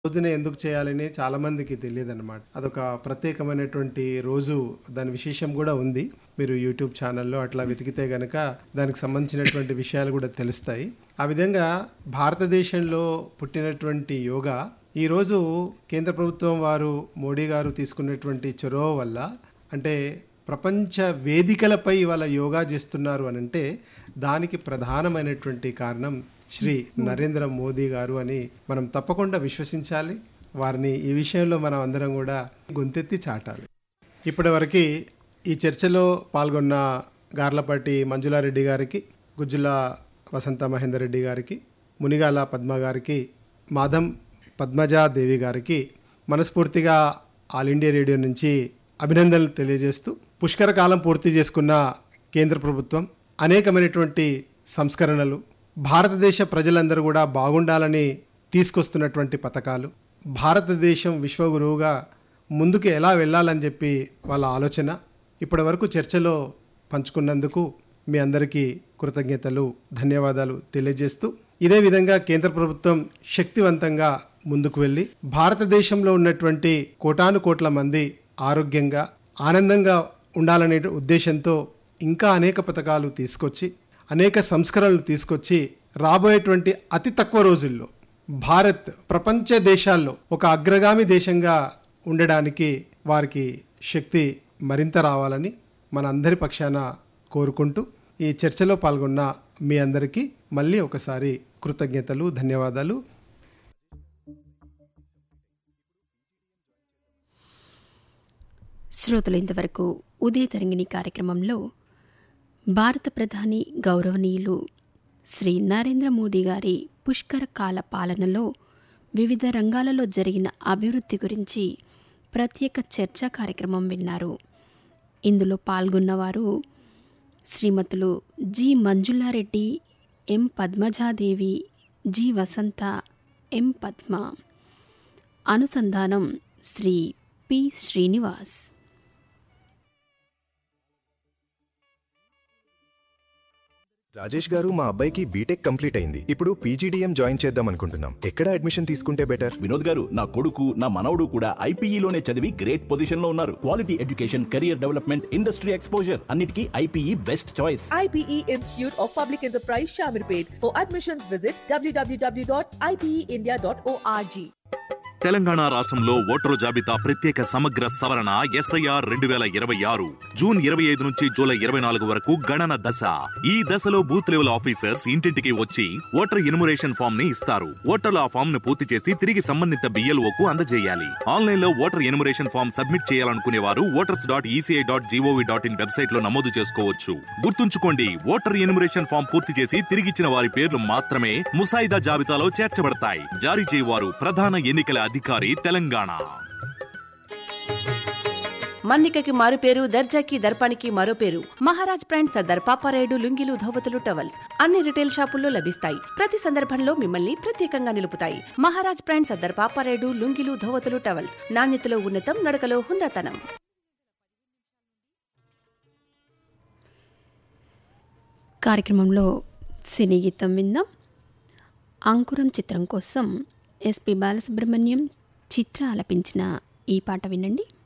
రోజునే ఎందుకు చేయాలని చాలా మందికి తెలియదు అనమాట అదొక ప్రత్యేకమైనటువంటి రోజు దాని విశేషం కూడా ఉంది మీరు యూట్యూబ్ ఛానల్లో అట్లా వెతికితే గనక దానికి సంబంధించినటువంటి విషయాలు కూడా తెలుస్తాయి ఆ విధంగా భారతదేశంలో పుట్టినటువంటి యోగా ఈరోజు కేంద్ర ప్రభుత్వం వారు మోడీ గారు తీసుకున్నటువంటి చొరవ వల్ల అంటే ప్రపంచ వేదికలపై ఇవాళ యోగా చేస్తున్నారు అని అంటే దానికి ప్రధానమైనటువంటి కారణం శ్రీ నరేంద్ర మోదీ గారు అని మనం తప్పకుండా విశ్వసించాలి వారిని ఈ విషయంలో మనం అందరం కూడా గొంతెత్తి చాటాలి ఇప్పటివరకు ఈ చర్చలో పాల్గొన్న గార్లపాటి మంజులారెడ్డి గారికి గుజ్జుల వసంత మహేందర్ రెడ్డి గారికి మునిగాల పద్మ గారికి మాధం పద్మజాదేవి గారికి మనస్ఫూర్తిగా ఆల్ ఇండియా రేడియో నుంచి అభినందనలు తెలియజేస్తూ పుష్కర కాలం పూర్తి చేసుకున్న కేంద్ర ప్రభుత్వం అనేకమైనటువంటి సంస్కరణలు భారతదేశ ప్రజలందరూ కూడా బాగుండాలని తీసుకొస్తున్నటువంటి పథకాలు భారతదేశం విశ్వగురువుగా ముందుకు ఎలా వెళ్ళాలని చెప్పి వాళ్ళ ఆలోచన ఇప్పటి వరకు చర్చలో పంచుకున్నందుకు మీ అందరికీ కృతజ్ఞతలు ధన్యవాదాలు తెలియజేస్తూ ఇదే విధంగా కేంద్ర ప్రభుత్వం శక్తివంతంగా ముందుకు వెళ్ళి భారతదేశంలో ఉన్నటువంటి కోటాను కోట్ల మంది ఆరోగ్యంగా ఆనందంగా ఉండాలనే ఉద్దేశంతో ఇంకా అనేక పథకాలు తీసుకొచ్చి అనేక సంస్కరణలు తీసుకొచ్చి రాబోయేటువంటి అతి తక్కువ రోజుల్లో భారత్ ప్రపంచ దేశాల్లో ఒక అగ్రగామి దేశంగా ఉండడానికి వారికి శక్తి మరింత రావాలని మన అందరి పక్షాన కోరుకుంటూ ఈ చర్చలో పాల్గొన్న మీ అందరికీ మళ్ళీ ఒకసారి కృతజ్ఞతలు ధన్యవాదాలు శ్రోతలు ఇంతవరకు ఉదయ తరంగిణి కార్యక్రమంలో భారత ప్రధాని గౌరవనీయులు శ్రీ నరేంద్ర మోదీ గారి పుష్కర కాల పాలనలో వివిధ రంగాలలో జరిగిన అభివృద్ధి గురించి ప్రత్యేక చర్చా కార్యక్రమం విన్నారు ఇందులో పాల్గొన్నవారు శ్రీమతులు జి మంజులారెడ్డి ఎం పద్మజాదేవి జి వసంత ఎం పద్మ అనుసంధానం శ్రీ పి శ్రీనివాస్ రాజేష్ గారు మా అబ్బాయికి బీటెక్ కంప్లీట్ అయింది ఇప్పుడు పీజీడీఎం జాయిన్ చేద్దాం అనుకుంటున్నాం ఎక్కడ అడ్మిషన్ తీసుకుంటే బెటర్ వినోద్ గారు నా కొడుకు నా మనవడు కూడా ఐపీఈలోనే చదివి గ్రేట్ పొజిషన్ లో ఉన్నారు quality education career development industry exposure అన్నిటికీ IPE best choice IPE Institute of Public Enterprise Shamirpet. For admissions, visit www.ipeindia.org. Telangana రాష్ట్రంలో ఓటరు జాబితా ప్రత్యేక సమగ్ర సవరణ ఎస్ఐఆర్ రెండు వేల ఇరవై ఆరు జూన్ ఇరవై ఐదు నుంచి జూలై ఇరవై నాలుగు వరకు గణన దశ ఈ దశలో బూత్ లెవెల్ ఆఫీసర్స్ ఇంటింటికి వచ్చి ఓటర్ ఎన్యుమరేషన్ ఫామ్ ని ఇస్తారు ఓటర్లు ఆ ఫామ్ ను పూర్తి చేసి తిరిగి సంబంధిత బిఎల్ఓకు అందజేయాలి ఆన్లైన్ లో ఓటర్ ఎన్యుమరేషన్ ఫామ్ సబ్మిట్ చేయాలనుకునే వారు voters dot ECI dot GOV dot in website లో నమోదు చేసుకోవచ్చు గుర్తుంచుకోండి ఓటర్ ఎన్యుమరేషన్ ఫామ్ పూర్తి చేసి తిరిగిచ్చిన వారి పేర్లు మాత్రమే ముసాయిదా జాబితాలో చేర్చబడతాయి జారీ చేయవారు ప్రధాన ఎన్నికల అధికారి తెలంగాణ మన్నికకి మారు పేరు దర్జాకి దర్పానికి మరో పేరు మహారాజ్ బ్రాండ్ సర్దార్ పాపారాయుడు లుంగిలు ధోవతులు టవల్స్ అన్ని రిటైల్ షాపుల్లో లభిస్తాయి ప్రతి సందర్భంలో మిమ్మల్ని ప్రత్యేకంగా నిలుపుతాయి మహారాజ్ బ్రాండ్ సర్దార్ పాపారాయుడు లుంగిలు ధోవతులు టవల్స్ నాణ్యతలో ఉన్నతం నడకలో హుందాతనం కార్యక్రమంలో సినీ గీతం విందాం అంకురం చిత్రం కోసం ఎస్పి బాలసుబ్రహ్మణ్యం చిత్ర ఆలపించిన ఈ పాట వినండి